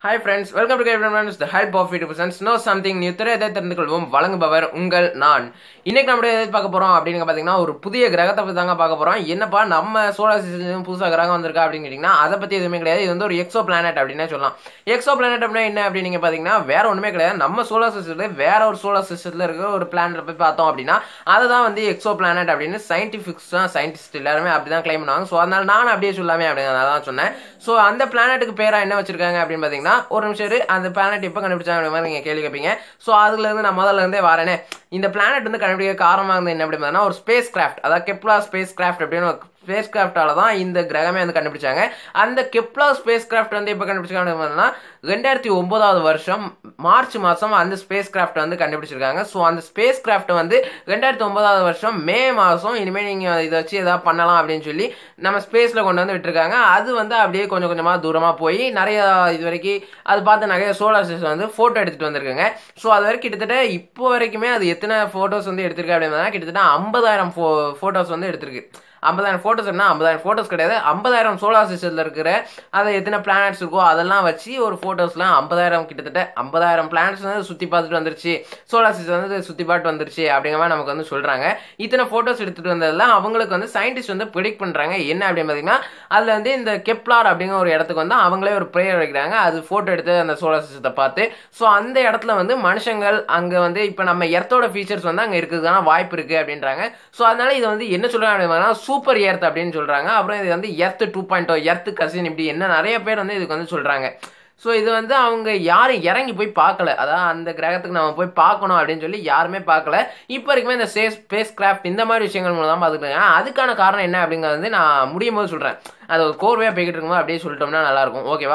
hi friends welcome to captain the help of it persons no something new திரையதை தெரிந்து கொள்வோம் வழங்குபவர் உங்கள் நான் இன்னைக்கு நம்ம எதை பார்க்க போறோம் அப்படின்னு பார்த்தீங்கன்னா ஒரு புதிய கிரகத்தை பற்றி தாங்க பார்க்க போறோம் என்னப்பா நம்ம சோலார் சிஸ்டம் புதுசாக கிரகம் வந்திருக்கா அப்படின்னு கேட்டிங்கன்னா அதை பற்றி எதுவுமே கிடையாது இது வந்து ஒரு எக்ஸோ பிளானட் அப்படின்னே சொல்லலாம் எக்ஸோ பிளானட் அப்படின்னா என்ன அப்படின்னு நீங்க பார்த்தீங்கன்னா வேற ஒன்றுமே கிடையாது நம்ம சோலார் சிஸ்டத்தில் வேற ஒரு சோலார் சிஸ்டத்தில் இருக்கிற ஒரு பிளானட் போய் பார்த்தோம் அப்படின்னா அதை தான் வந்து எக்ஸோ பிளானட் அப்படின்னு சயின்டிஃபிக்ஸ் தான் சயின்டிஸ்ட் எல்லாருமே அப்படி தான் கிளைம் பண்ணுவாங்க ஸோ அதனால நான் அப்படியே சொல்லாமே அப்படின்னு தான் சொன்னேன் ஸோ அந்த பிளானட்டுக்கு பேரா என்ன வச்சிருக்காங்க அப்படின்னு பார்த்தீங்கன்னா ஒரு நிமிஷம் இரு, அந்த பிளானட் எப்போ கண்டுபிடிச்சாங்க அப்படி மாதிரி நீங்கள் கேள்வி கேட்பீங்க ஸோ அதுல இருந்து நான் முதல்ல இருந்தே வரேனே இந்த பிளானட் வந்து கண்டுபிடிக்க காரணமாக இருந்தது என்ன அப்படி பார்த்தீங்கன்னா ஒரு ஸ்பேஸ் கிராஃப்ட் அதாவது கெப்லா ஸ்பேஸ் கிராஃப்ட் அப்படின்னு ஒரு ஸ்பேஸ் கிராஃப்டால தான் இந்த கிரகமே வந்து கண்டுபிடிச்சாங்க அந்த கெப்லா ஸ்பேஸ் கிராஃப்ட் வந்து எப்போ கண்டுபிடிச்சாங்க அப்படின்னு பார்த்தீங்கன்னா ரெண்டாயிரத்தி ஒன்பதாவது வருஷம் மார்ச் மாதம் அந்த ஸ்பேஸ் கிராஃப்ட் வந்து கண்டுபிடிச்சிருக்காங்க ஸோ அந்த ஸ்பேஸ் கிராஃப்ட் வந்து ரெண்டாயிரத்தி ஒன்பதாவது வருஷம் மே மாதம் இனிமேல் நீங்கள் இதை வச்சு எதாவது பண்ணலாம் அப்படின்னு சொல்லி நம்ம ஸ்பேஸில் கொண்டு வந்து விட்டுருக்காங்க அது வந்து அப்படியே கொஞ்சம் கொஞ்சமாக தூரமாக போய் நிறைய இது வரைக்கும் அது பார்த்து நிறைய சோலார் சிஸ்டம் வந்து ஃபோட்டோ எடுத்துகிட்டு வந்திருக்காங்க ஸோ அது வரைக்கும் கிட்டத்தட்ட இப்போ வரைக்குமே அது எத்தனை ஃபோட்டோஸ் வந்து எடுத்திருக்கு அப்படின்னா கிட்டத்தட்ட ஐம்பதாயிரம் ஃபோ ஃபோட்டோஸ் வந்து எடுத்திருக்கு ஐம்பதாயிரம் ஃபோட்டோஸ் என்ன ஐம்பதாயிரம் ஃபோட்டோஸ் கிடையாது ஐம்பதாயிரம் சோலார் சிஸ்டத்தில் இருக்கிற அதை எத்தனை பிளானட்ஸ் இருக்கோ அதெல்லாம் வச்சு ஒரு ஃபோட்டோஸ்லாம் ஐம்பதாயிரம் கிட்டத்தட்ட ஐம்பதாயிரம் பிளானட்ஸ் வந்து சுற்றி பார்த்துட்டு வந்துருச்சு சோலார் சிஸ்டம் வந்து சுற்றி பார்த்து வந்துருச்சு அப்படிங்கிற மாதிரி நமக்கு வந்து சொல்கிறாங்க இத்தனை ஃபோட்டோஸ் எடுத்துகிட்டு வந்ததெல்லாம் அவங்களுக்கு வந்து சயின்டிஸ்ட் வந்து ப்ரிடிக்ட் பண்ணுறாங்க என்ன அப்படின்னு பார்த்தீங்கன்னா அதில் வந்து இந்த கெப்லார் அப்படிங்கிற ஒரு இடத்துக்கு வந்து அவங்களே ஒரு ப்ரேயர் வைக்கிறாங்க அது ஃபோட்டோ எடுத்து அந்த சோலார் சிஸ்டத்தை பார்த்து ஸோ அந்த இடத்துல வந்து மனுஷங்கள் அங்கே வந்து இப்போ நம்ம எர்த்தோட ஃபீச்சர்ஸ் வந்து அங்கே இருக்கிறதுக்கான வாய்ப்பு இருக்குது அப்படின்றாங்க ஸோ அதனால இது வந்து என்ன சொல்கிறாங்க அப்படின்னா சூப்பர் எர்த் அப்படின்னு சொல்கிறாங்க அப்புறம் இது வந்து earth two point earth cousin இப்படி என்ன நிறைய பேர் வந்து இதுக்கு வந்து சொல்கிறாங்க ஸோ இது வந்து அவங்க யாரும் இறங்கி போய் பார்க்கல அதான் அந்த கிரகத்துக்கு நம்ம போய் பார்க்கணும் அப்படின்னு சொல்லி யாருமே பார்க்கல இப்போ வரைக்குமே இந்த சேஸ் ஸ்பேஸ் கிராஃப்ட் இந்த மாதிரி விஷயங்கள் மூலம் தான் பார்த்துருக்காங்க அதுக்கான காரணம் என்ன அப்படிங்கிறது வந்து நான் முடியும் போது சொல்கிறேன் அது ஒரு கோர்வையாக போய்கிட்டு இருக்கும்போது அப்படியே சொல்லிட்டோம்னா நல்லாயிருக்கும் ஓகேவா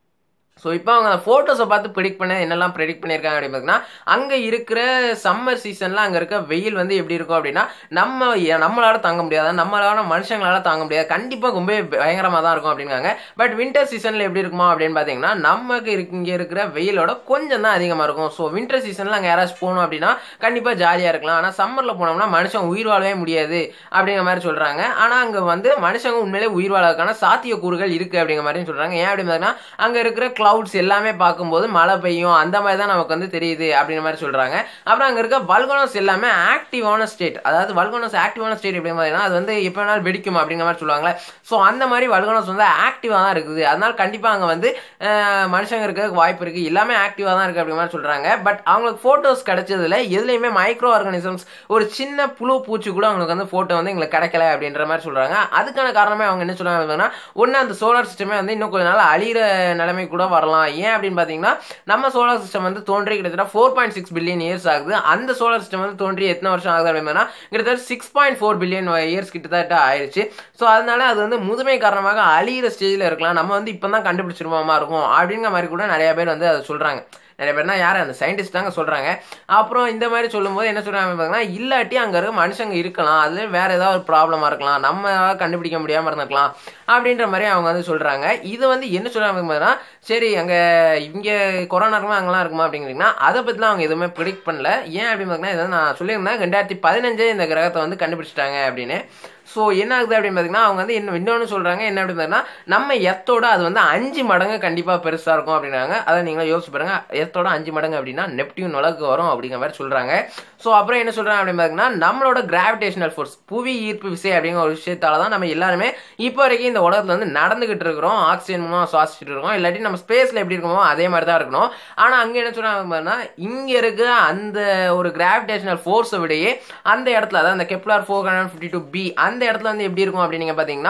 ஸோ இப்போ அவங்க அந்த ஃபோட்டோஸை பார்த்து ப்ரிடிக்ட் பண்ண என்னெல்லாம் ப்ரிடிக்ட் பண்ணியிருக்காங்க அப்படின்னு பார்த்தீங்கன்னா அங்கே இருக்கிற சம்மர் சீசனில் அங்கே இருக்க வெயில் வந்து எப்படி இருக்கும் அப்படின்னா நம்ம நம்மளால தாங்க முடியாது நம்மளால மனுஷங்களால தாங்க முடியாது கண்டிப்பாக ரொம்ப பயங்கரமாக தான் இருக்கும் அப்படிங்காங்க பட் வின்டர் சீசனில் எப்படி இருக்குமா அப்படின்னு பார்த்தீங்கன்னா நமக்கு இருக்கு இங்கே இருக்கிற வெயிலோட கொஞ்சம் தான் அதிகமாக இருக்கும் ஸோ வின்டர் சீசனில் அங்கே யாராச்சும் போகணும் அப்படின்னா கண்டிப்பாக ஜாலியாக இருக்கலாம் ஆனால் சம்மரில் போனோம்னா மனுஷன் உயிர் வாழவே முடியாது அப்படிங்கிற மாதிரி சொல்கிறாங்க ஆனால் அங்கே வந்து மனுஷங்க உண்மையிலே உயிர் வாழறதுக்கான சாத்தியக்கூறுகள் இருக்குது அப்படிங்கிற மாதிரி சொல்கிறாங்க ஏன் அப்படின்னு பார்த்தீங்கன்னா அங்கே இருக்கிற கிளவுட்ஸ் எல்லாமே பார்க்கும்போது மழை பெய்யும் அந்த மாதிரி தான் நமக்கு வந்து தெரியுது அப்படிங்கிற மாதிரி சொல்றாங்க அப்புறம் அங்கே இருக்க வல்கோனஸ் எல்லாமே ஆக்டிவான ஸ்டேட் அதாவது வல்கோனஸ் ஆக்டிவான ஸ்டேட் எப்படி மாதிரினா அது வந்து எப்போ வேணாலும் வெடிக்கும் அப்படிங்கிற மாதிரி சொல்லுவாங்களே ஸோ அந்த மாதிரி வல்கோனஸ் வந்து ஆக்டிவாக தான் இருக்குது அதனால கண்டிப்பாக அங்கே வந்து அஹ், மனுஷங்க இருக்கிறதுக்கு வாய்ப்பு இருக்குது எல்லாமே ஆக்டிவாக தான் இருக்குது அப்படிங்கிற மாதிரி சொல்கிறாங்க பட் அவங்களுக்கு ஃபோட்டோஸ் கிடைச்சதுல எதுலையுமே மைக்ரோ ஆர்கானிசம்ஸ் ஒரு சின்ன புழு பூச்சி கூட அவங்களுக்கு வந்து ஃபோட்டோ வந்து எங்களுக்கு கிடைக்கல அப்படின்ற மாதிரி சொல்கிறாங்க அதுக்கான காரணமே அவங்க என்ன சொல்கிறாங்க ஒன்று அந்த சோலார் சிஸ்டமே வந்து இன்னும் கொஞ்ச நாள் அழியிற நிலைமை கூட வரலாம் ஏன் அப்படின்னு பார்த்தீங்கன்னா நம்ம சோலார் சிஸ்டம் வந்து தோன்றி கிட்டத்தட்ட four point six billion years ஆகுது அந்த சோலார் சிஸ்டம் வந்து தோன்றி எத்தனை வருஷம் ஆகுது அப்படின்னா கிட்டத்தட்ட six point four billion years கிட்டத்தட்ட ஆயிடுச்சு ஸோ அதனால அது வந்து முதுமை காரணமாக அழியிற ஸ்டேஜில் இருக்கலாம் நம்ம வந்து இப்போ தான் கண்டுபிடிச்சிருவோமா இருக்கும் அப்படிங்கிற மாதிரி கூட நிறைய பேர் வந்து அதை சொல்கிறாங்க நிறைய பேர்னா யார் அந்த சயின்டிஸ்ட் தாங்க சொல்கிறாங்க அப்புறம் இந்த மாதிரி சொல்லும்போது என்ன சொல்கிறாங்க பார்த்தீங்கன்னா இல்லாட்டி அங்கே இருக்க மனுஷங்க இருக்கலாம் அது வேற ஏதாவது ஒரு ப்ராப்ளமாக இருக்கலாம் நம்ம கண்டுபிடிக்க முடியாமல் இருந்திருக்கலாம் அப்படின்ற மாதிரி அவங்க வந்து சொல்கிறாங்க இது வந்து என்ன சொல்கிறாங்க பார்த்தீங்கன்னா சரி அங்கே இங்கே கொரோனா இருக்குமா அங்கெல்லாம் இருக்குமா அப்படிங்கிறீங்கன்னா அதை பற்றிலாம் அவங்க எதுவுமே ப்ரிடிக்ட் பண்ணல ஏன் அப்படின்னு பார்த்தீங்கன்னா இதை வந்து நான் சொல்லியிருந்தேன் ரெண்டாயிரத்தி பதினஞ்சே இந்த கிரகத்தை வந்து கண்டுபிடிச்சிட்டாங்க அப்படின்னு ஸோ என்ன ஆகுது அப்படின்னு பார்த்தீங்கன்னா அவங்க வந்து இன்னும் இன்னொன்று சொல்கிறாங்க என்ன அப்படின்னு பார்த்தீங்கன்னா நம்ம எர்த்தோட அது வந்து அஞ்சு மடங்கு கண்டிப்பாக பெருசாக இருக்கும் அப்படின்னாங்க அதை நீங்களும் யோசிச்சு பாருங்க எர்த்தோட அஞ்சு மடங்கு அப்படின்னா நெப்டியூன் உலகு வரும் அப்படிங்கிற மாதிரி சொல்கிறாங்க ஸோ அப்புறம் என்ன சொல்கிறாங்க அப்படின்னு பார்த்தீங்கன்னா நம்மளோட கிராவிடேஷனல் ஃபோர்ஸ் புவி ஈர்ப்பு விசை அப்படிங்கிற ஒரு விஷயத்தால தான் நம்ம எல்லாருமே இப்போ வரைக்கும் இந்த உலகத்தில் வந்து நடந்துகிட்டு இருக்கிறோம் ஆக்சிஜன் மூலமாக சுவாசிச்சுட்டு இருக்கோம் இல்லாட்டி நம்ம ஸ்பேஸில் எப்படி இருக்கணுமோ அதே மாதிரி தான் இருக்கணும் ஆனால் அங்கே என்ன சொல்கிறாங்க இங்கே இருக்க அந்த ஒரு கிராவிடேஷனல் ஃபோர்ஸை விடையே அந்த இடத்துல அதாவது அந்த Kepler four hundred fifty two B அந்த இடத்துல வந்து எப்படி இருக்கும் அப்படின்னு நீங்கள் பார்த்தீங்கன்னா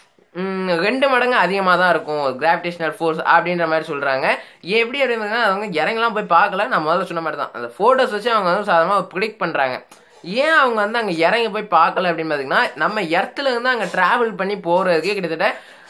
ம், ரெண்டு மடங்கு அதிகமாக தான் இருக்கும் கிராவிடேஷனல் ஃபோர்ஸ் அப்படின்ற மாதிரி சொல்கிறாங்க எப்படி அப்படின்னா அவங்க இறங்கலாம் போய் பார்க்கல நான் முதல்ல சொன்ன மாதிரி தான் அந்த ஃபோட்டோஸ் வச்சு அவங்க வந்து சாதாரணமாக ப்ரிடிக்ட் பண்ணுறாங்க ஏன் அவங்க வந்து அங்கே இறங்கி போய் பார்க்கல அப்படின்னு பார்த்தீங்கன்னா நம்ம இடத்துல இருந்து அங்கே ட்ராவல் பண்ணி போகிறதுக்கு கிட்டத்தட்ட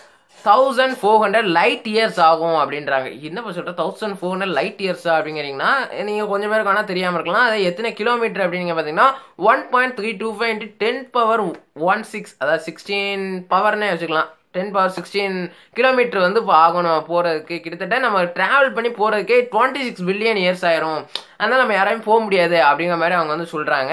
thousand four hundred light years ஆகும் அப்படின்றாங்க என்னப்பா சொல்கிற thousand four hundred light years அப்படிங்கிறீங்கன்னா நீங்கள் கொஞ்சம் பேருக்கு வேணால் தெரியாமல் இருக்கலாம் அது எத்தனை கிலோமீட்டர் அப்படிங்க பார்த்தீங்கன்னா one point three two five into ten power one six அதாவது சிக்ஸ்டீன் பவர்னே வச்சுக்கலாம் டென் பவர் சிக்ஸ்டீன் கிலோமீட்டர் வந்து இப்போ ஆகணும் போகிறதுக்கு கிட்டத்தட்ட நம்ம ட்ராவல் பண்ணி போகிறதுக்கே டுவெண்ட்டி சிக்ஸ் பில்லியன் இயர்ஸ் ஆயிரும் அதனால் நம்ம யாரையும் போக முடியாது அப்படிங்கிற மாதிரி அவங்க வந்து சொல்கிறாங்க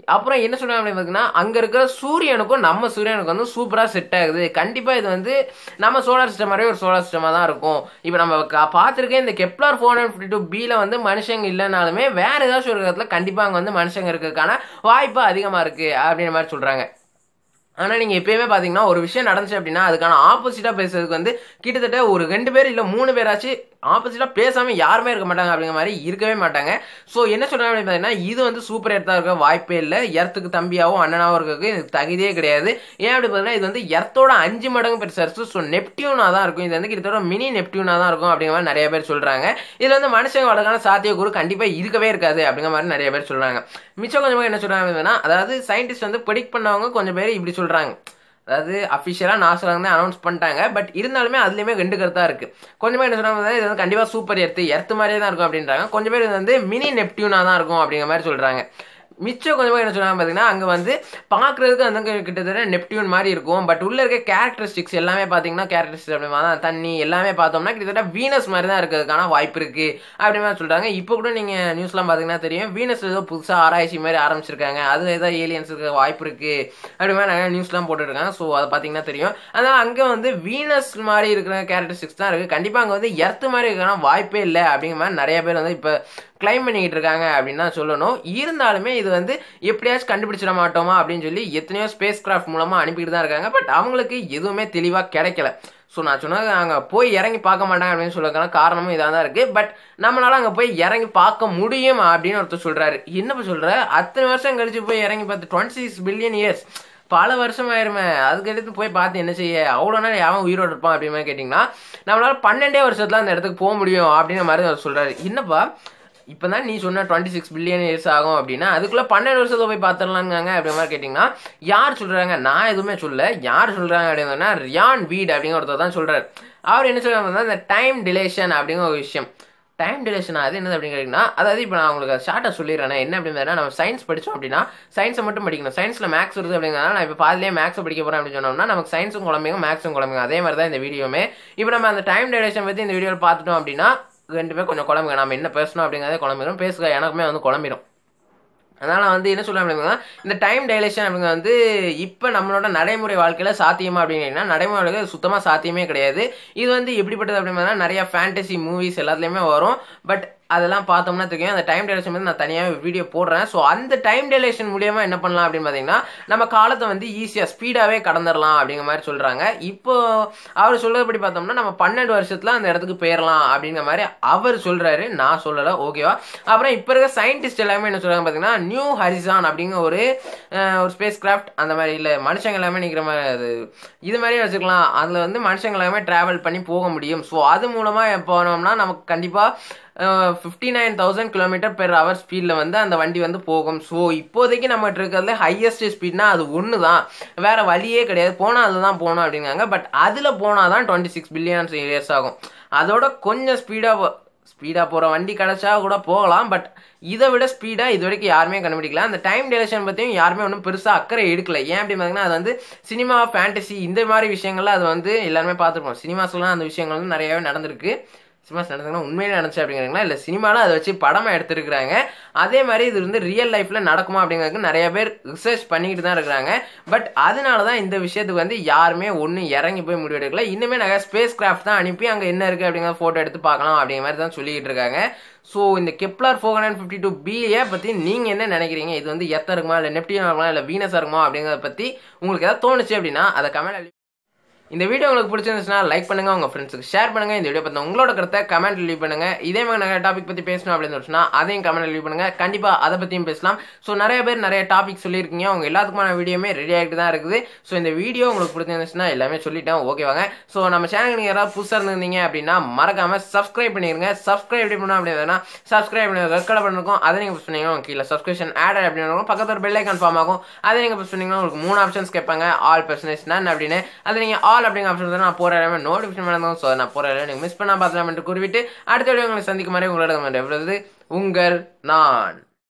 அப்புறம் என்ன சொல்றாங்க அப்படின்னு பார்த்தீங்கன்னா அங்கே இருக்கிற சூரியனுக்கும் நம்ம சூரியனுக்கு வந்து சூப்பராக செட் ஆகுது கண்டிப்பாக இது வந்து நம்ம சோலார் சிஸ்டம் மாதிரியே ஒரு சோலார் சிஸ்டமாக தான் இருக்கும் இப்போ நம்ம கா- பார்த்திருக்க இந்த Kepler four hundred fifty two பியில் வந்து மனுஷங்க இல்லைனாலுமே வேற ஏதாச்சும் ஒரு இடத்துல கண்டிப்பாக அங்கே வந்து மனுஷங்க இருக்கிறதுக்கான வாய்ப்பு அதிகமாக இருக்குது அப்படின்ற மாதிரி சொல்கிறாங்க ஆனால் நீங்கள் எப்பயுமே பார்த்தீங்கன்னா ஒரு விஷயம் நடந்துச்சு அப்படின்னா அதுக்கான ஆப்போசிட்டாக பேசுறதுக்கு வந்து கிட்டத்தட்ட ஒரு ரெண்டு பேர் இல்லை மூணு பேராச்சும் ஆப்போசிட்டாக பேசாமல் யாருமே இருக்க மாட்டாங்க அப்படிங்கிற மாதிரி இருக்கவே மாட்டாங்க ஸோ என்ன சொல்கிறாங்க அப்படின்னு பார்த்தீங்கன்னா இது வந்து சூப்பர் எர்த்தாக இருக்க வாய்ப்பே இல்லை எர்த்துக்கு தம்பியாகவும் அண்ணனாகவும் இருக்கிறதுக்கு இதுக்கு தகுதியே கிடையாது ஏன் அப்படி பார்த்தீங்கன்னா இது வந்து எர்த்தோட அஞ்சு மடங்கு பெருசாக இருக்குது ஸோ நெப்டியூனாக தான் இருக்கும் இது வந்து கிட்டத்தட்ட மினி நெப்டியூனாக தான் இருக்கும் அப்படிங்கிற மாதிரி நிறைய பேர் சொல்கிறாங்க இதில் வந்து மனுஷங்க வளர்க்கான சாத்தியக்கூறு கண்டிப்பாக இருக்கவே இருக்காது அப்படிங்கிற மாதிரி நிறைய பேர் சொல்கிறாங்க மிச்சம் கொஞ்சமாக என்ன சொல்கிறாங்க அப்படின்னா அதாவது சயின்டிஸ்ட் வந்து ப்ரெடிக்ட் பண்ணவங்க கொஞ்சம் பேர் இப்படி சொல்கிறாங்க அதாவது அஃபிஷியலாக நாசில் வந்து அனௌன்ஸ் பண்ணிட்டாங்க பட் இருந்தாலுமே அதுலேயுமே ரெண்டு கருத்தா இருக்கு கொஞ்சம் பேர் என்ன சொல்றாங்க இது வந்து கண்டிப்பாக சூப்பர் எர்த்து எர்த்து மாதிரியே தான் இருக்கும் அப்படின்றாங்க கொஞ்சம் பேர் இது வந்து மினி நெப்டியூனாக தான் இருக்கும் அப்படிங்கிற மாதிரி சொல்கிறாங்க மிச்சம் கொஞ்சம் பேர் என்ன சொல்றாங்க பார்த்தீங்கன்னா அங்கே வந்து பார்க்குறதுக்கு வந்து கிட்டத்தட்ட நெப்டியூன் மாதிரி இருக்கும் பட் உள்ள இருக்க கேரக்டரிஸ்டிக்ஸ் எல்லாமே பார்த்தீங்கன்னா கேரக்டரிஸ்டிக்ஸ் அப்படிமா தான் தண்ணி எல்லாமே பார்த்தோம்னா கிட்டத்தட்ட வீனஸ் மாதிரி தான் இருக்கிறதுக்கான வாய்ப்பு இருக்கு அப்படி மாதிரி சொல்றாங்க இப்போ கூட நீங்கள் நியூஸ்லாம் பார்த்தீங்கன்னா தெரியும் வீனஸ் ஏதோ புதுசாக ஆராய்ச்சி மாதிரி ஆரம்பிச்சிருக்காங்க அது ஏதோ ஏலியன்ஸ் இருக்க வாய்ப்பு இருக்கு அப்படி மாதிரி நிறைய நியூஸ்லாம் போட்டுருக்காங்க ஸோ அதை பார்த்தீங்கன்னா தெரியும் அதனால அங்கே வந்து வீனஸ் மாதிரி இருக்கிற கேரக்டரிஸ்டிக்ஸ் தான் இருக்கு கண்டிப்பாக அங்கே வந்து எர்த்து மாதிரி இருக்கான வாய்ப்பே இல்லை அப்படிங்கிற மாதிரி நிறைய பேர் வந்து இப்போ கிளைம் பண்ணிக்கிட்டு இருக்காங்க அப்படின்னு தான் சொல்லணும் இருந்தாலுமே இது வந்து எப்படியாச்சும் கண்டுபிடிச்சிட மாட்டோமா அப்படின்னு சொல்லி எத்தனையோ ஸ்பேஸ் கிராஃப்ட் மூலமாக அனுப்பிக்கிட்டு தான் இருக்காங்க பட் அவங்களுக்கு எதுவுமே தெளிவாக கிடைக்கல ஸோ நான் சொன்னது அங்கே போய் இறங்கி பார்க்க மாட்டாங்க அப்படின்னு சொல்றதுக்கான காரணமும் இதாக தான் இருக்குது பட் நம்மளால அங்கே போய் இறங்கி பார்க்க முடியும் அப்படின்னு ஒருத்தர் சொல்கிறாரு என்னப்பா சொல்கிற அத்தனை வருஷம் கழிச்சு போய் இறங்கி பார்த்து டுவெண்ட்டி சிக்ஸ் பில்லியன் இயர்ஸ் பல வருஷம் ஆயிருமே அதுக்கு எடுத்து போய் பார்த்து என்ன செய்ய அவ்வளோ நேரம் எவன் உயிரோடு இருப்பான் அப்படின்னு மாதிரி கேட்டிங்கன்னா நம்மளால பன்னெண்டே வருஷத்துல அந்த இடத்துக்கு போக முடியும் அப்படிங்கிற மாதிரி அவர் சொல்கிறாரு என்னப்பா இப்போ தான் நீ சொன்ன டுவெண்ட்டி சிக்ஸ் பில்லியன் இயர்ஸ் ஆகும் அப்படின்னா அதுக்குள்ளே பன்னெண்டு வருஷத்துல போய் பார்த்துடலாங்க அப்படி மாதிரி கேட்டிங்கன்னா யார் சொல்கிறாங்க நான் எதுவுமே சொல்ல யார் சொல்கிறாங்க அப்படின்னா ரியான் வீட் அப்படிங்கிற ஒருத்தர் தான் சொல்கிறார் அவர் என்ன சொல்றாங்க இந்த டைம் டிலேஷன் அப்படிங்கிற ஒரு விஷயம் டைம் டிலேஷன் அது என்னது அப்படின்னு கேட்டிங்கன்னா அதாவது இப்போ நான் உங்களுக்கு ஷார்ட்டாக சொல்லிடுறேன் என்ன அப்படின்னா நம்ம சயின்ஸ் படித்தோம் அப்படின்னா சயின்ஸை மட்டும் படிக்கணும் சயின்ஸில் மேக்ஸ் வருது அப்படிங்கிறனால நான் இப்போ பாதிலே மேக்ஸை படிக்க போகிறேன் அப்படின்னு சொன்னோம்னா நமக்கு சயின்ஸும் குழம்புங்க மேக்ஸும் குழம்புங்க அதே மாதிரி தான் இந்த வீடியோமே இப்போ நம்ம அந்த டைம் டிலேஷன் பற்றி இந்த வீடியோவில் பார்த்துட்டோம் அப்படின்னா ரெண்டு பேரும் கொஞ்சம் குழம்புங்க நம்ம என்ன பேசணும் அப்படிங்கிறதே குழம்பிடும் பேசுக எனக்குமே வந்து குழம்பிடும் அதனால் வந்து என்ன சொல்ல அப்படின்னா இந்த டைம் டைலேஷன் அப்படிங்க வந்து இப்போ நம்மளோட நடைமுறை வாழ்க்கையில் சாத்தியமா அப்படிங்கன்னா நடைமுறை வாழ்க்கை சுத்தமாக சாத்தியமே கிடையாது இது வந்து எப்படிப்பட்டது அப்படின்னா நிறைய ஃபேண்டசி மூவிஸ் எல்லாத்துலேயுமே வரும் பட் அதெல்லாம் பார்த்தோம்னா தெரியும் அந்த டைம் டெலேஷன் வந்து நான் தனியாக வீடியோ போடுறேன் ஸோ அந்த டைம் டெலேஷன் மூலியமா என்ன பண்ணலாம் அப்படின்னு பார்த்தீங்கன்னா நம்ம காலத்தை வந்து ஈஸியாக ஸ்பீடாகவே கடந்துடலாம் அப்படிங்கிற மாதிரி சொல்கிறாங்க இப்போ அவர் சொல்கிறபடி பார்த்தோம்னா நம்ம பன்னெண்டு வருஷத்தில் அந்த இடத்துக்கு போயிடலாம் அப்படிங்கிற மாதிரி அவர் சொல்கிறாரு நான் சொல்லலை ஓகேவா அப்புறம் இப்போ இருக்க சயின்டிஸ்ட் எல்லாமே என்ன சொல்கிறாங்க பார்த்தீங்கன்னா நியூ ஹரிசான் அப்படிங்கிற ஒரு அஹ், ஒரு ஸ்பேஸ் கிராஃப்ட் அந்த மாதிரி இல்லை மனுஷங்க எல்லாமே நிற்கிற மாதிரி அது இது மாதிரியே வச்சுக்கலாம் அதில் வந்து மனுஷங்க எல்லாமே ட்ராவல் பண்ணி போக முடியும் ஸோ அது மூலமாக போனோம்னா நமக்கு கண்டிப்பாக fifty nine thousand kilometre per hour ஸ்பீடில் வந்து அந்த வண்டி வந்து போகும் ஸோ இப்போதைக்கு நம்மகிட்ட இருக்கிறதுல ஹையஸ்ட் ஸ்பீட்னா அது ஒன்று தான் வேற வழியே கிடையாது போனால் அதுதான் போகணும் அப்படிங்காங்க பட் அதில் போனால் தான் டுவெண்ட்டி சிக்ஸ் பில்லியன்ஸ் இயர்ஸ் ஆகும் அதோட கொஞ்சம் ஸ்பீடாக ஸ்பீடாக போகிற வண்டி கிடைச்சா கூட போகலாம் பட் இதை விட ஸ்பீடாக இது வரைக்கும் யாருமே கண்டுபிடிக்கல அந்த டைம் டெலேஷன் பற்றியும் யாருமே ஒன்றும் பெருசாக அக்கறை எடுக்கல ஏன் அப்படி பார்த்தீங்கன்னா அது வந்து சினிமா ஃபேண்டசி இந்த மாதிரி விஷயங்கள்ல அது வந்து எல்லாருமே பார்த்துருப்போம் சினிமாஸ்லாம் அந்த விஷயங்கள் வந்து நிறையவே நடந்திருக்கு சினிமாஸ் நடந்தாங்கன்னா உண்மையிலே நடந்துச்சு அப்படிங்கிறாங்களா இல்லை சினிமாவில் அதை வச்சு படமாக எடுத்திருக்கிறாங்க அதே மாதிரி இது வந்து ரியல் லைஃப்பில் நடக்குமா அப்படிங்கிறதுக்கு நிறைய பேர் ரிசர்ச் பண்ணிக்கிட்டு தான் இருக்கிறாங்க பட் அதனால தான் இந்த விஷயத்துக்கு வந்து யாருமே ஒன்றும் இறங்கி போய் முடிவெடுக்கல இன்னுமே நிறைய ஸ்பேஸ் கிராஃப்ட் தான் அனுப்பி அங்கே என்ன இருக்குது அப்படிங்கிற ஃபோட்டோ எடுத்து பார்க்கலாம் அப்படிங்கிற மாதிரி தான் சொல்லிக்கிட்டு இருக்காங்க ஸோ இந்த Kepler four hundred fifty two பிஏ பற்றி நீங்கள் என்ன நினைக்கிறீங்க இது வந்து எத்த இருக்குமா இல்லை நெப்டியன் இருக்குமா இல்லை வீனஸாக இருக்குமா அப்படிங்கிறத பற்றி உங்களுக்கு ஏதாவது தோணுச்சு அப்படின்னா அதை கமெண்ட் இந்த வீடியோ உங்களுக்கு பிடிச்சிருந்துச்சுன்னா லைக் பண்ணுங்க உங்க ஃப்ரெண்ட்ஸுக்கு ஷேர் பண்ணுங்க இந்த வீடியோ பத்தி உங்களோட கருத்தை கமெண்ட் லீவ் பண்ணுங்க இதே மாதிரி நிறைய டாபிக் பத்தி பேசணும் அப்படின்னு சொன்னா அதையும் கமெண்ட் லீவ் பண்ணுங்க கண்டிப்பா அதை பத்தியும் பேசலாம் ஸோ நிறைய பேர் நிறைய டாபிக் சொல்லியிருக்கீங்க உங்க எல்லாத்துக்குமான வீடியோமே ரெடி ஆகிட்டு தான் இருக்குது ஸோ இந்த வீடியோ உங்களுக்கு பிடிச்சிருந்துச்சுன்னா எல்லாமே சொல்லிட்டேன் ஓகேவாங்க ஸோ நம்ம சேனல் நீங்க யாராவது புதுசாக இருந்திருந்தீங்க அப்படின்னா மறக்காம சப்ஸ்கிரைப் பண்ணிருங்க சப்ஸ்கிரைப் எப்படி பண்ணணும் அப்படின்னா சப்ஸ்கிரைப் பண்ணி ரெட் கலர் பண்ணிருக்கோம் அதை நீங்க புஷ் பண்ணீங்கன்னா உங்களுக்கு கீழே சப்ஸ்கிரிப்ஷன் ஆட் அப்படின்னு இருக்கும் பக்கத்துல ஒரு பெல் ஐக்கான் ஃபார்ம் ஆகும் அதை நீங்க புஷ் பண்ணீங்கன்னா உங்களுக்கு மூணு ஆப்ஷன்ஸ் கேட்பாங்க ஆல் பர்சன்டேஜ் நன் அப்படின்னு அதை நீங்க ஆல் அப்படிங்கிற ஆப்ஷன் தான் நான் போற எல்லாமே நோட்டிஃபிகேஷன் பண்ணணும் ஸோ நான் போற எல்லாமே நீங்க மிஸ் பண்ணா பார்த்துலாம் என்று கூறிவிட்டு அடுத்த வீடியோ உங்களை சந்திக்கும் மாதிரி உங்களோட எவ்வளவு உங்கள் நான்